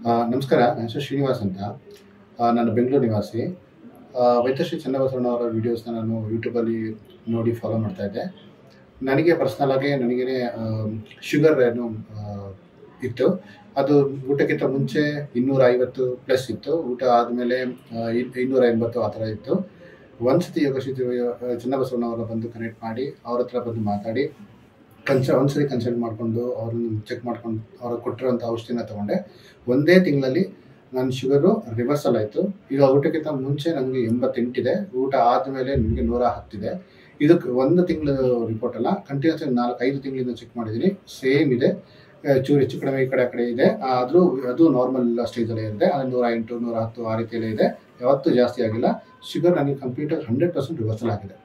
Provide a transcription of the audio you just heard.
ಆ, ನಮಸ್ಕಾರ ನನ್ನ ಹೆಸರು ಶ್ರೀನಿವಾಸ್ ಅಂತ ಆ, ನಾನು ಬೆಂಗಳೂರು ನಿವಾಸಿ ಆ, ವೈದ್ಯಶ್ರೀ ಚನ್ನಬಸವಣ್ಣ ಅವರ ವೀಡಿಯೋಸ್ನ ನಾನು ಯೂಟ್ಯೂಬಲ್ಲಿ ನೋಡಿ ಫಾಲೋ ಮಾಡ್ತಾ ಇದ್ದೆ ನನಗೆ ಪರ್ಸ್ನಲ್ ಆಗಿ ನನಗೇ ಶುಗರ್ ಏನು ಆ, ಇತ್ತು ಅದು ಊಟಕ್ಕಿಂತ ಮುಂಚೆ ಇನ್ನೂರ ಐವತ್ತು ಪ್ಲಸ್ ಇತ್ತು ಊಟ ಆದಮೇಲೆ ಇನ್ನೂರ ಎಂಬತ್ತು ಆ ಥರ ಇತ್ತು ಒಂದ್ಸತಿ ಯೋಗಶ್ರೀ ಚನ್ನಬಸವಣ್ಣ ಅವರ ಬಂದು ಕನೆಕ್ಟ್ ಮಾಡಿ ಅವ್ರ ಹತ್ರ ಬಂದು ಮಾತಾಡಿ ಕನ್ಸ ಒಂದ್ಸರಿ ಕನ್ಸಲ್ಟ್ ಮಾಡಿಕೊಂಡು ಅವ್ರನ್ನ ಚೆಕ್ ಮಾಡ್ಕೊಂಡು ಅವ್ರು ಕೊಟ್ಟಿರೋಂಥ ಔಷಧಿನ ತಗೊಂಡೆ ಒಂದೇ ತಿಂಗಳಲ್ಲಿ ನನ್ನ ಶುಗರು ರಿವರ್ಸಲ್ ಆಯಿತು ಈಗ ಊಟಕ್ಕಿಂತ ಮುಂಚೆ ನನಗೆ ಎಂಬತ್ತೆಂಟಿದೆ ಊಟ ಆದಮೇಲೆ ನನಗೆ ನೂರ ಹತ್ತಿದೆ ಇದಕ್ಕೆ ಒಂದು ತಿಂಗಳು ರಿಪೋರ್ಟ್ ಅಲ್ಲ ಕಂಟಿನ್ಯೂಸ್ ನಾಲ್ಕು ಐದು ತಿಂಗಳಿಂದ ಚೆಕ್ ಮಾಡಿದ್ದೀನಿ ಸೇಮ್ ಇದೆ ಆ, ಚೂರು ಹೆಚ್ಚು ಕಡಿಮೆ ಈ ಕಡೆ ಆ ಕಡೆ ಇದೆ ಆದರೂ ಅದು ನಾರ್ಮಲ್ ಸ್ಟೇಜಲ್ಲೇ ಇದೆ ಅದು ನೂರ ಎಂಟು ನೂರ ಹತ್ತು ಆ ರೀತಿಯಲ್ಲೇ ಇದೆ ಯಾವತ್ತೂ ಜಾಸ್ತಿ ಆಗಿಲ್ಲ ಶುಗರ್ ನನಗೆ ಕಂಪ್ಲೀಟ್ ಹಂಡ್ರೆಡ್ ಪರ್ಸೆಂಟ್ ರಿವರ್ಸಲ್ ಆಗಿದೆ